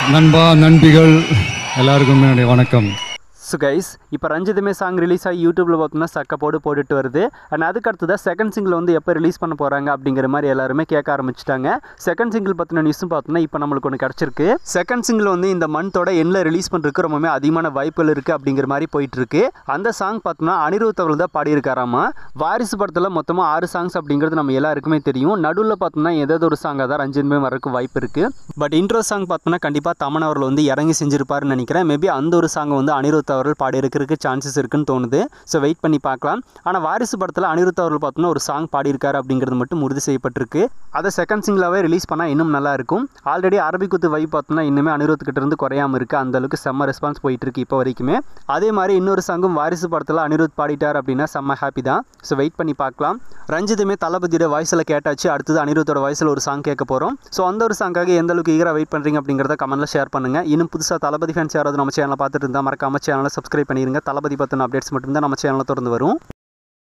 நண்பா நண்பிகள் எல்லாருக்கும் என்னுடைய வணக்கம் ஸோ கைஸ் இப்போ ரஞ்சிதமே சாங் ரிலீஸ் ஆகி யூடியூப்பில் பார்த்தோம்னா சக்க போடு போட்டுட்டு வருது அண்ட் அதுக்கு அடுத்ததாக செகண்ட் சிங்கிள் வந்து எப்போ ரிலீஸ் பண்ண போகிறாங்க அப்படிங்கிற மாதிரி எல்லாருமே கேட்க ஆரம்பிச்சிட்டாங்க செகண்ட் சிங்கிள் பற்றின நியூஸும் பார்த்தோம்னா இப்போ நம்மளுக்கு ஒன்று கிடச்சிருக்கு செகண்ட் சிங்கிள் வந்து இந்த மந்தோட எண்ணில் ரிலீஸ் பண்ணுறதுக்கு ரொம்பவே அதிகமான வாய்ப்புகள் இருக்குது அப்படிங்கிற மாதிரி போயிட்டு இருக்கு அந்த சாங் பார்த்தோம்னா அனிருத் அவர்கள் தான் பாடியிருக்காராமா வாரிசு படத்தில் மொத்தமாக ஆறு சாங்ஸ் அப்படிங்கிறது நம்ம எல்லாருக்குமே தெரியும் நடுவில் பார்த்தோம்னா ஏதாவது ஒரு சாங்காக தான் ரஞ்சிதமே வரக்கு வாய்ப்பு இருக்குது பட் இன்ட்ரோ சாங் பார்த்தோம்னா கண்டிப்பாக தமன் அவர்கள் வந்து இறங்கி செஞ்சிருப்பாருன்னு நினைக்கிறேன் மேபி அந்த ஒரு சாங்கை வந்து அனிருத் அவர்கள் பாடி இருக்கிறதுக்கு சான்சஸ் இருக்குன்னு தோணுது ஸோ வெயிட் பண்ணி பார்க்கலாம் ஆனால் வாரிசு படத்தில் அனிருத் அவர்கள் பார்த்தோம்னா ஒரு சாங் பாடியிருக்காரு அப்படிங்கிறது மட்டும் உறுதி செய்யப்பட்டிருக்கு அதை செகண்ட் சிங்கிளாகவே ரிலீஸ் பண்ணால் இன்னும் நல்லா இருக்கும் ஆல்ரெடி அரபிக்குத்து வை பார்த்தோம்னா இன்னுமே அனிருத் கிட்ட இருந்து குறையாம இருக்கு அந்த அளவுக்கு செம்ம ரெஸ்பான்ஸ் போயிட்டு இருக்கு இப்போ வரைக்குமே அதே மாதிரி இன்னொரு சாங்கும் வாரிசு படத்தில் அனிருத் பாடிட்டார் அப்படின்னா செம்ம ஹாப்பி தான் ஸோ வெயிட் பண்ணி பார்க்கலாம் ரஞ்சிதுமே தளபதியோட வாய்ஸில் கேட்டாச்சு அடுத்தது அனிருத்தோட வாய்ஸில் ஒரு சாங் கேட்க போகிறோம் ஸோ அந்த ஒரு சாங்காக எந்த அளவுக்கு ஈகராக வெயிட் பண்ணுறீங்க அப்படிங்கிறத கமெண்ட்டில் ஷேர் பண்ணுங்கள் இன்னும் புதுசாக தளபதி ஃபேன்ஸ் யாராவது நம்ம சேனலை பார்த்துட்டு இருந்தால் மறக்காம சேனலை சப்ஸ்கிரைப் பண்ணிடுங்க தளபதி பற்றின அப்டேட்ஸ் மட்டும்தான் நம்ம சேனலில் தொடர்ந்து வரும்